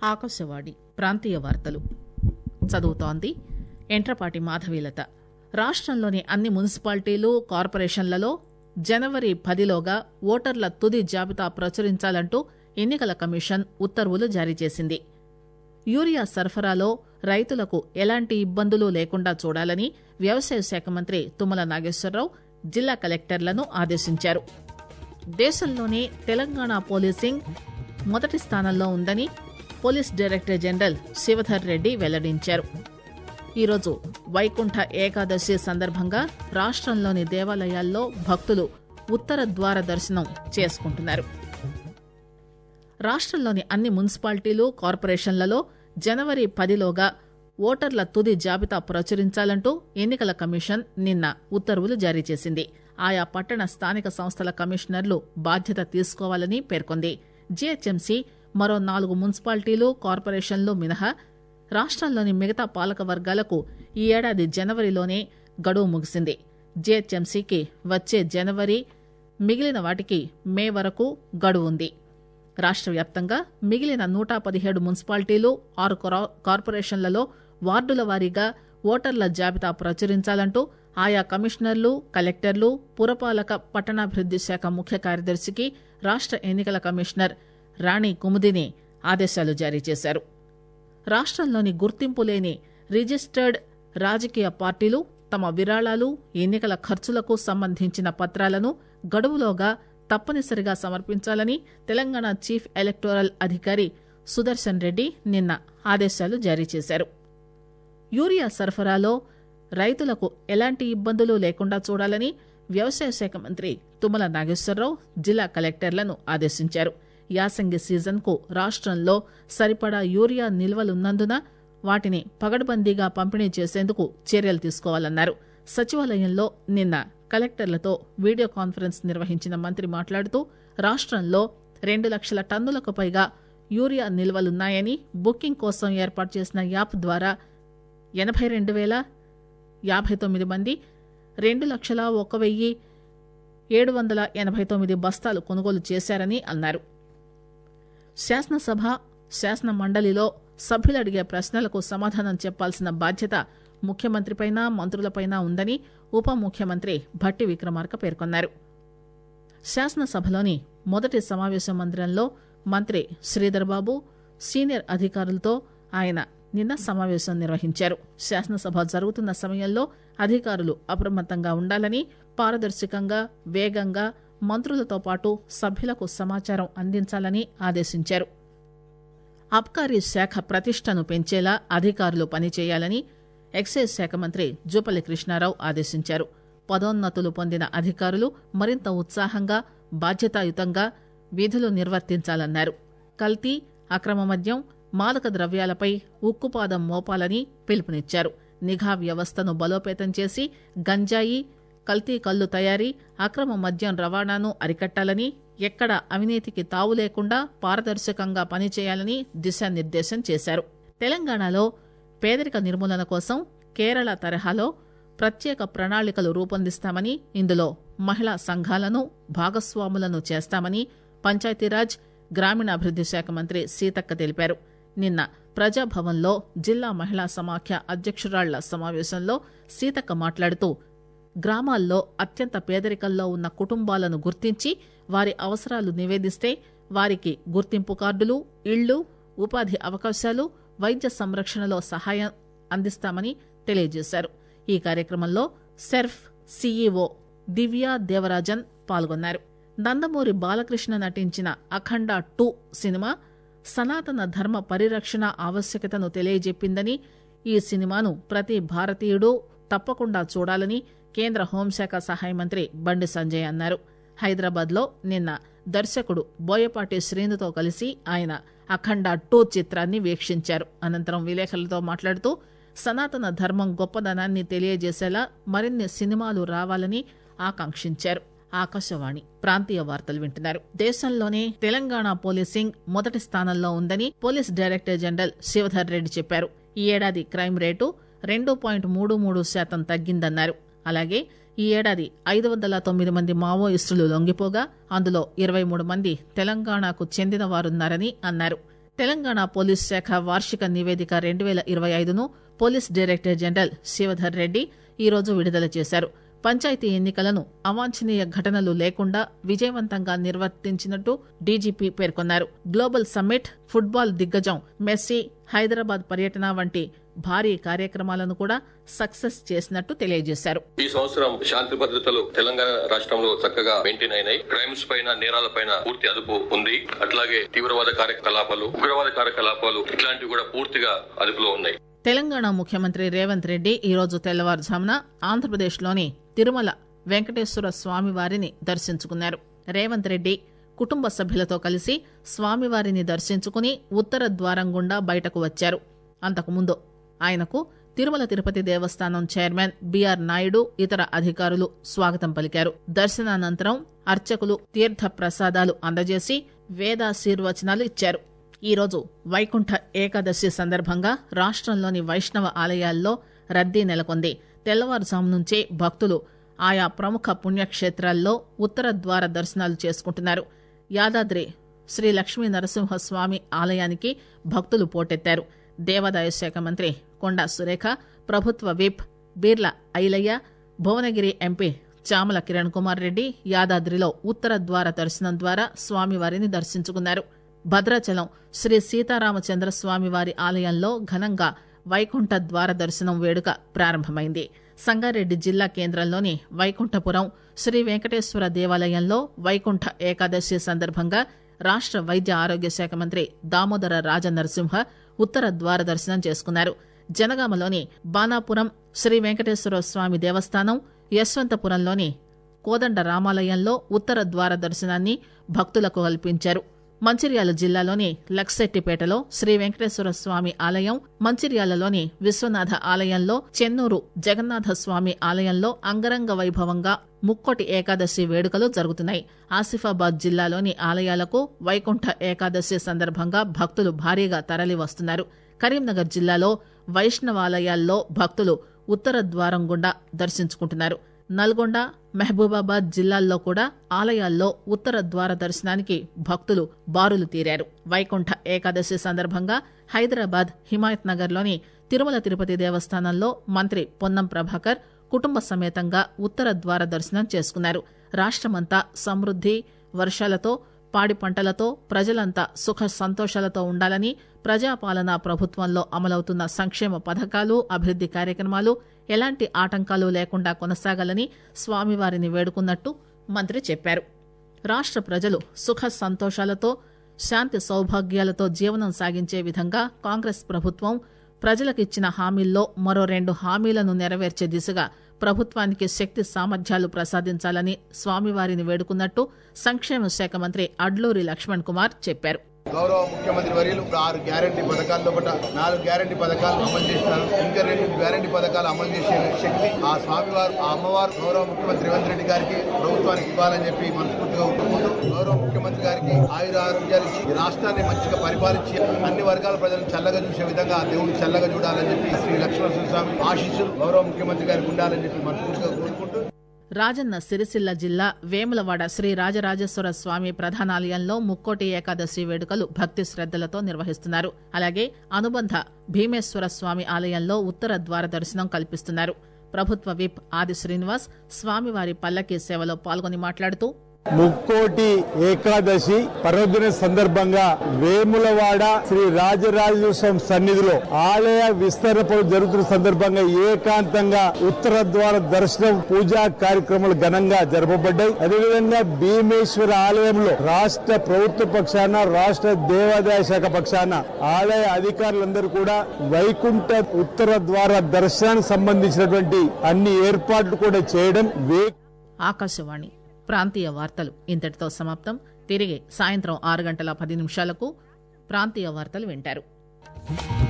ఆకాశవాణి ప్రాంతీయ వార్తలు చదువుతోంది ఎంట్రపాటి మాధవీలత రాష్టంలోని అన్ని మున్సిపాలిటీలు కార్పొరేషన్లలో జనవరి పదిలోగా ఓటర్ల తుది జాబితా ప్రచురించాలంటూ ఎన్నికల కమిషన్ ఉత్తర్వులు జారీ చేసింది యూరియా సరఫరాలో రైతులకు ఎలాంటి ఇబ్బందులు లేకుండా చూడాలని వ్యవసాయ శాఖ మంత్రి తుమ్మల నాగేశ్వరరావు జిల్లా కలెక్టర్లను ఆదేశించారు దేశంలోనే తెలంగాణ పోలీసింగ్ మొదటి స్థానంలో ఉందని police director general Shivadhar Reddy వెల్లడించారు ఈరోజు వైకుంఠ ఏకాదశి సందర్భంగా రాష్టంలోని దేవాలయాల్లో భక్తులు ఉత్తర ద్వార దర్శనం చేసుకుంటున్నారు రాష్టంలోని అన్ని మున్సిపాలిటీలు కార్పొరేషన్లలో జనవరి పదిలోగా ఓటర్ల తుది జాబితా ప్రచురించాలంటూ ఎన్నికల కమిషన్ నిన్న ఉత్తర్వులు జారీ చేసింది ఆయా పట్టణ స్థానిక సంస్థల కమిషనర్లు బాధ్యత తీసుకోవాలని పేర్కొంది జీహెచ్ఎంసీ మరో నాలుగు మున్సిపాలిటీలు కార్పొరేషన్లు మినహా రాష్టంలోని మిగతా పాలక వర్గాలకు ఈ ఏడాది జనవరిలోనే గడువు ముగిసింది జీహెచ్ఎంసీకి వచ్చే జనవరి మిగిలిన వాటికి మే వరకు గడువు ఉంది రాష్ట్ర వ్యాప్తంగా మిగిలిన నూట పదిహేడు మున్సిపాలిటీలు ఆరు కార్పొరేషన్లలో వార్డుల వారీగా ఓటర్ల జాబితా ప్రచురించాలంటూ ఆయా కమిషనర్లు కలెక్టర్లు పురపాలక పట్టణాభివృద్ది శాఖ ముఖ్య కార్యదర్శికి రాష్ట్ర ఎన్నికల కమిషనర్ రాణి కుముదిని ఆదేశాలు జారీ చేశారు రాష్టంలోని గుర్తింపు లేని రిజిస్టర్డ్ రాజకీయ పార్టీలు తమ విరాళాలు ఎన్నికల ఖర్చులకు సంబంధించిన పత్రాలను గడువులోగా తప్పనిసరిగా సమర్పించాలని తెలంగాణ చీఫ్ ఎలక్టోరల్ అధికారి సుదర్శన్ రెడ్డి నిన్న ఆదేశాలు జారీ చేశారు యూరియా సరఫరాలో రైతులకు ఎలాంటి ఇబ్బందులు లేకుండా చూడాలని వ్యవసాయ శాఖ మంత్రి తుమ్మల నాగేశ్వరరావు జిల్లా కలెక్టర్లను ఆదేశించారు యాసంగి సీజన్ కు రాష్టంలో సరిపడా యూరియా నిల్వలున్నందున వాటిని పగడ్బందీగా పంపిణీ చేసేందుకు చర్యలు తీసుకోవాలన్నారు సచివాలయంలో నిన్న కలెక్టర్లతో వీడియో కాన్ఫరెన్స్ నిర్వహించిన మంత్రి మాట్లాడుతూ రాష్టంలో రెండు లక్షల టన్నులకు పైగా యూరియా నిల్వలున్నాయని బుకింగ్ కోసం ఏర్పాటు చేసిన యాప్ ద్వారా ఎనబై రెండు వేల యాభై తొమ్మిది మంది రెండు లక్షల ఒక వెయ్యి ఏడు వందల ఎనబై తొమ్మిది బస్తాలు కొనుగోలు చేశారని అన్నారు శాసనసభ శాసన మండలిలో సభ్యులు అడిగే ప్రశ్నలకు సమాధానం చెప్పాల్సిన బాధ్యత ముఖ్యమంత్రిపైన మంత్రులపైన ఉందని ఉప ముఖ్యమంత్రి భట్టి విక్రమార్క పేర్కొన్నారు శాసనసభలోని మొదటి సమావేశ మందిరంలో మంత్రి శ్రీధర్బాబు సీనియర్ అధికారులతో ఆయన నిన్న సమావేశం నిర్వహించారు శాసనసభ జరుగుతున్న సమయంలో అధికారులు అప్రమత్తంగా ఉండాలని పారదర్శకంగా వేగంగా మంత్రులతో పాటు సభ్యులకు సమాచారం అందించాలని ఆదేశించారు అబ్కారీ శాఖ ప్రతిష్టను పెంచేలా అధికారులు పనిచేయాలని ఎక్సైజ్ శాఖ మంత్రి జూపల్లి కృష్ణారావు ఆదేశించారు పదోన్నతులు పొందిన అధికారులు మరింత ఉత్సాహంగా బాధ్యతాయుతంగా విధులు నిర్వర్తించాలన్నారు కల్తీ అక్రమ మద్యం మాదక ద్రవ్యాలపై ఉక్కుపాదం మోపాలని పిలుపునిచ్చారు నిఘా వ్యవస్థను బలోపేతం చేసి గంజాయి కల్తీ కల్లు తయారీ అక్రమ మద్యం రవాణాను అరికట్టాలని ఎక్కడ అవినీతికి తావు లేకుండా పారదర్శకంగా పనిచేయాలని దిశానిర్దేశం చేశారు తెలంగాణలో పేదరిక నిర్మూలన కోసం కేరళ తరహాలో ప్రత్యేక ప్రణాళికలు రూపొందిస్తామని ఇందులో మహిళా సంఘాలను భాగస్వాములను చేస్తామని పంచాయతీరాజ్ గ్రామీణాభివృద్ది శాఖ మంత్రి సీతక్క తెలిపారు నిన్న ప్రజాభవన్లో జిల్లా మహిళా సమాఖ్య అధ్యక్షురాళ్ల సమావేశంలో సీతక్క మాట్లాడుతూ గ్రామాల్లో అత్యంత పేదరికంలో ఉన్న కుటుంబాలను గుర్తించి వారి అవసరాలు నివేదిస్తే వారికి గుర్తింపు కార్డులు ఇళ్లు ఉపాధి అవకాశాలు వైద్య సంరక్షణలో సహాయం అందిస్తామని తెలియజేశారు ఈ కార్యక్రమంలో సెర్ఫ్ సీఈఓ దివ్యా దేవరాజన్ పాల్గొన్నారు నందమూరి బాలకృష్ణ నటించిన అఖండ టూ సినిమా సనాతన ధర్మ పరిరక్షణ ఆవశ్యకతను తెలియజెప్పిందని ఈ సినిమాను ప్రతి భారతీయుడు తప్పకుండా చూడాలని కేంద్ర హోంశాఖ సహాయ మంత్రి బండి సంజయ్ అన్నారు హైదరాబాద్ లో నిన్న దర్శకుడు బోయపాటి శ్రీనుతో కలిసి ఆయన అఖండ టూ చిత్రాన్ని వీక్షించారు అనంతరం విలేకరులతో మాట్లాడుతూ సనాతన ధర్మం గొప్పదనాన్ని తెలియజేసేలా మరిన్ని సినిమాలు రావాలని ఆకాంక్షించారు ఆకాశవాణి ప్రాంతీయ వార్తలు వింటున్నారు దేశంలోనే తెలంగాణ పోలీసింగ్ మొదటి స్థానంలో ఉందని police director general Shivadhar Reddy చెప్పారు ఈ ఏడాది క్రైమ్ రేటు రెండు పాయింట్ మూడు మూడు శాతం తగ్గిందన్నారు అలాగే ఈ ఏడాది ఐదు వందల తొమ్మిది మంది మావోయిస్టులు లొంగిపోగా అందులో ఇరవై మూడు మంది తెలంగాణకు చెందిన వారున్నారని అన్నారు తెలంగాణ పోలీస్ శాఖ వార్షిక నివేదిక రెండు పేల ఇరవై ఐదును police director general Shivadhar Reddy ఈరోజు విడుదల చేశారు పంచాయతీ ఎన్నికలను అవాంఛనీయ ఘటనలు లేకుండా విజయవంతంగా నిర్వర్తించినట్టు డీజీపీ పేర్కొన్నారు గ్లోబల్ సమ్మిట్ ఫుట్బాల్ దిగ్గజం మెస్సీ హైదరాబాద్ పర్యటన వంటి భారీ కార్యక్రమాలను కూడా సక్సెస్ చేసినట్టు తెలియజేశారు ఈ సంవత్సరం శాంతి భద్రతలు తెలంగాణ రాష్ట్రంలో చక్కగా మెయింటైన్ అయినాయి క్రైమ్స్ పైన నేరాల పైన పూర్తి అదుపు ఉంది అట్లాగే తీవ్రవాద కార్యకలాపాలు ఉగ్రవాద కార్యకలాపాలు ఇట్లాంటివి కూడా పూర్తిగా అదుపులో ఉన్నాయి తెలంగాణ ముఖ్యమంత్రి రేవంత్ రెడ్డి ఈరోజు తెల్లవారుజామున ఆంధ్రప్రదేశ్లోని తిరుమల వెంకటేశ్వర స్వామివారిని దర్శించుకున్నారు రేవంత్ రెడ్డి కుటుంబ సభ్యులతో కలిసి స్వామివారిని దర్శించుకుని ఉత్తర ద్వారం గుండా బయటకు వచ్చారు అంతకుముందు ఆయనకు తిరుమల తిరుపతి దేవస్థానం చైర్మన్ బిఆర్ నాయుడు ఇతర అధికారులు స్వాగతం పలికారు దర్శనానంతరం అర్చకులు తీర్థ ప్రసాదాలు అందజేసి వేదాశీర్వచనాలు ఇచ్చారు ఈరోజు వైకుంఠ ఏకాదశి సందర్భంగా రాష్టంలోని వైష్ణవ ఆలయాల్లో రద్దీ నెలకొంది తెల్లవారుజాము నుంచే భక్తులు ఆయా ప్రముఖ పుణ్యక్షేత్రాల్లో ఉత్తర ద్వార దర్శనాలు చేసుకుంటున్నారు యాదాద్రి శ్రీ లక్ష్మీ నరసింహస్వామి ఆలయానికి భక్తులు పోటెత్తారు దేవాదాయ శాఖ మంత్రి కొండా సురేఖ ప్రభుత్వ విప్ బీర్ల ఐలయ్య భువనగిరి ఎంపీ చామల కిరణ్ కుమార్ రెడ్డి యాదాద్రిలో ఉత్తర ద్వార దర్శనం ద్వారా స్వామివారిని దర్శించుకున్నారు భద్రాచలం శ్రీ సీతారామచంద్ర స్వామివారి ఆలయంలో ఘనంగా వైకుంఠ ద్వార దర్శనం వేడుక ప్రారంభమైంది సంగారెడ్డి జిల్లా కేంద్రంలోని వైకుంఠపురం శ్రీ వెంకటేశ్వర దేవాలయంలో వైకుంఠ ఏకాదశి సందర్భంగా రాష్ట వైద్య ఆరోగ్య శాఖ మంత్రి దామోదర రాజనరసింహ ఉత్తర ద్వార దర్శనం చేసుకున్నారు జనగామలోని బానాపురం శ్రీ వెంకటేశ్వర స్వామి దేవస్థానం యశ్వంతపురంలోని కోదండ రామాలయంలో ఉత్తర ద్వార దర్శనాన్ని భక్తులకు కల్పించారు మంచిర్యాల జిల్లాలోని లక్సెట్టిపేటలో శ్రీ వెంకటేశ్వర స్వామి ఆలయం మంచిర్యాలలోని విశ్వనాథ ఆలయంలో చెన్నూరు జగన్నాథ స్వామి ఆలయంలో అంగరంగ వైభవంగా ముక్కోటి ఏకాదశి వేడుకలు జరుగుతున్నాయి ఆసిఫాబాద్ జిల్లాలోని ఆలయాలకు వైకుంఠ ఏకాదశి సందర్భంగా భక్తులు భారీగా తరలి వస్తున్నారు కరీంనగర్ జిల్లాలో వైష్ణవాలయాల్లో భక్తులు ఉత్తర ద్వారం గుండా దర్శించుకుంటున్నారు నల్గొండ మహబూబాబాద్ జిల్లాల్లో కూడా ఆలయాల్లో ఉత్తర ద్వార దర్శనానికి భక్తులు బారులు తీరారు వైకుంఠ ఏకాదశి సందర్భంగా హైదరాబాద్ హిమాయత్ నగర్లోని తిరుమల తిరుపతి దేవస్థానంలో మంత్రి పొన్నం ప్రభాకర్ కుటుంబ సమేతంగా ఉత్తర ద్వార దర్శనం చేసుకున్నారు రాష్టమంతా సమృద్ది వర్షాలతో పాడి పంటలతో ప్రజలంతా సుఖ సంతోషాలతో ఉండాలని ప్రజాపాలన ప్రభుత్వంలో అమలవుతున్న సంక్షేమ పథకాలు అభివృద్ది కార్యక్రమాలు ఎలాంటి ఆటంకాలు లేకుండా కొనసాగాలని స్వామివారిని వేడుకున్నట్టు మంత్రి చెప్పారు రాష్ట ప్రజలు సుఖ సంతోషాలతో శాంతి సౌభాగ్యాలతో జీవనం సాగించే విధంగా కాంగ్రెస్ ప్రభుత్వం ప్రజలకిచ్చిన హామీల్లో మరో రెండు హామీలను నెరవేర్చే దిశగా ప్రభుత్వానికి శక్తి సామర్థ్యాలు ప్రసాదించాలని స్వామివారిని వేడుకున్నట్టు సంక్షేమ శాఖ మంత్రి అడ్లూరి లక్ష్మణ్ కుమార్ చెప్పారు గౌరవ ముఖ్యమంత్రి వర్యులు ఆరు గ్యారంటీ పథకాల్లో ఒకట నాలుగు గ్యారంటీ పథకాలు అమలు చేసినారు ఇంకా రెండు గ్యారంటీ పథకాలు అమలు చేసే శక్తి ఆ స్వామివారు ఆ అమ్మవారు గౌరవ ముఖ్యమంత్రి రేవంత్ రెడ్డి గారికి ప్రభుత్వానికి ఇవ్వాలని చెప్పి మనస్ఫూర్తిగా ఒప్పుకుంటూ గౌరవ ముఖ్యమంత్రి గారికి ఆయుర ఆరోగ్యాలు ఇచ్చి ఈ రాష్ట్రాన్ని మంచిగా పరిపాలించి అన్ని వర్గాల ప్రజలను చల్లగా చూసే విధంగా ఆ దేవుడిని చల్లగా చూడాలని చెప్పి శ్రీ లక్ష్మణ స్వామి ఆశీస్సులు గౌరవ ముఖ్యమంత్రి గారికి ఉండాలని చెప్పి మనస్ఫూర్తిగా కోరుకుంటూ రాజన్న సిరిసిల్ల జిల్లా వేములవాడ శ్రీ రాజరాజేశ్వర స్వామి ప్రధానాలయంలో ముక్కోటి ఏకాదశి వేడుకలు భక్తి శ్రద్దలతో నిర్వహిస్తున్నారు అలాగే అనుబంధ భీమేశ్వర స్వామి ఆలయంలో ఉత్తర ద్వార దర్శనం కల్పిస్తున్నారు ప్రభుత్వ విప్ ఆది శ్రీనివాస్ స్వామివారి పల్లకీ సేవలో పాల్గొని మాట్లాడుతూ ముక్కోటి ఏకాదశి పర్వదిన సందర్భంగా వేములవాడ శ్రీ రాజరాజేశ్వరం సన్నిధిలో ఆలయ విస్తరణ పనులు జరుగుతున్న సందర్భంగా ఏకాంతంగా ఉత్తర ద్వార దర్శనం పూజా కార్యక్రమాలు ఘనంగా జరపబడ్డాయి అదేవిధంగా భీమేశ్వర ఆలయంలో రాష్ట్ర ప్రభుత్వ పక్షాన రాష్ట్ర దేవాదాయ శాఖ పక్షాన ఆలయ అధికారులందరూ కూడా వైకుంఠ ఉత్తర ద్వార దర్శనానికి సంబంధించినటువంటి అన్ని ఏర్పాట్లు కూడా చేయడం వే ఆకాశవాణి ప్రాంతీయ వార్తలు ఇంతటితో సమాప్తం తిరిగి సాయంత్రం ఆరు గంటల పది నిమిషాలకు ప్రాంతీయ వార్తలు వింటారు